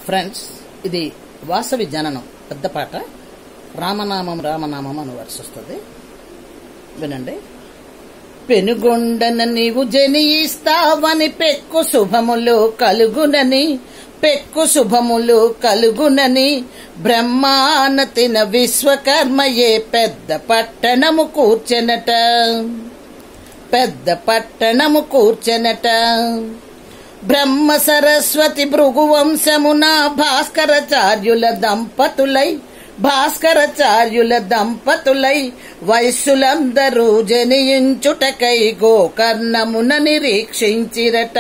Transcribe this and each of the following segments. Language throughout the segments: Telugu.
ఫ్రెండ్స్ ఇది వాసవి జననం పెద్ద పాట రామనామం రామనామం అని వరుస వస్తుంది వినండి పెనుగొండన నీవు జనియిస్తావని పెక్కు శుభములు కలుగునని పెక్కు శుభములు కలుగునని బ్రహ్మాన తిన విశ్వకర్మయే పెద్ద పట్టణము కూర్చెనట పెద్ద పట్టణము కూర్చెనట బ్రహ్మ సరస్వతి భృగువంశమున భాస్కరాచార్యుల దంపతులై భాస్కరాచార్యుల దంపతులై వయస్సులందరూ జనియించుటకై గోకర్ణమున నిరీక్షించిరట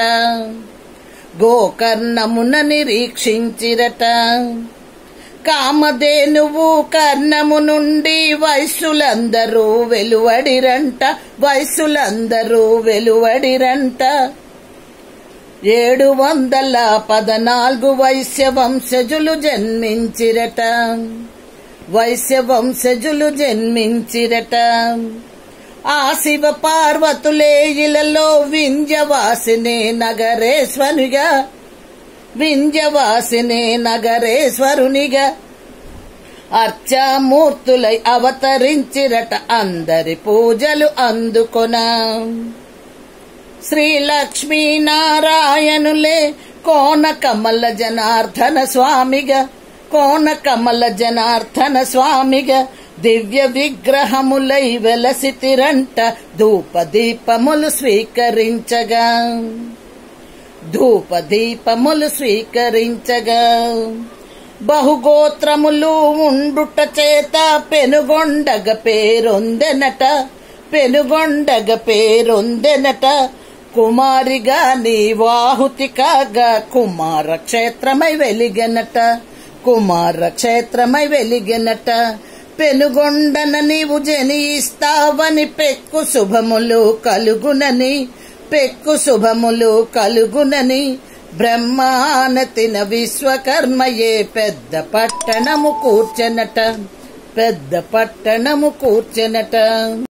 గోకర్ణమున నిరీక్షించిరట కామధేనువు కర్ణము నుండి వయస్సులందరూ వెలువడిరంట వయస్సులందరూ వెలువడిరంట ఏడు వందల పదనాలుగు వైశ్య వంశజులు జన్మించిరట వైశ్య వంశజులు జన్మించిరట ఆ శివ పార్వతులే ఇలలో వింజవాసినే నగరేశ్వరునిగా వింజవాసినే నగరేశ్వరునిగా అర్చామూర్తులై అవతరించిరట అందరి పూజలు అందుకొనా శ్రీ లక్ష్మీనారాయణులే కోన కమల జనార్దన స్వామిగా కోన కమల జనార్దన స్వామిగా దివ్య విగ్రహములై వెలసితిరంట ధూప దీపములు స్వీకరించగా ధూప దీపములు స్వీకరించగా బహుగోత్రములు ఉండుట చేత పెనుగొండగ పేరొందెనట పెనుగొండగ పేరొందెనట కుమారిగా నీ వాహుతి కాగా కుమార క్షేత్రమై వెలిగెనట కుమార క్షేత్రమై వెలిగెనట పెనుగొండన నీవు జనిస్తావని పెక్కు శుభములు కలుగునని పెక్కు శుభములు కలుగునని బ్రహ్మానతిన విశ్వకర్మయే పెద్ద పట్టణము కూర్చెనట పెద్ద పట్టణము కూర్చెనట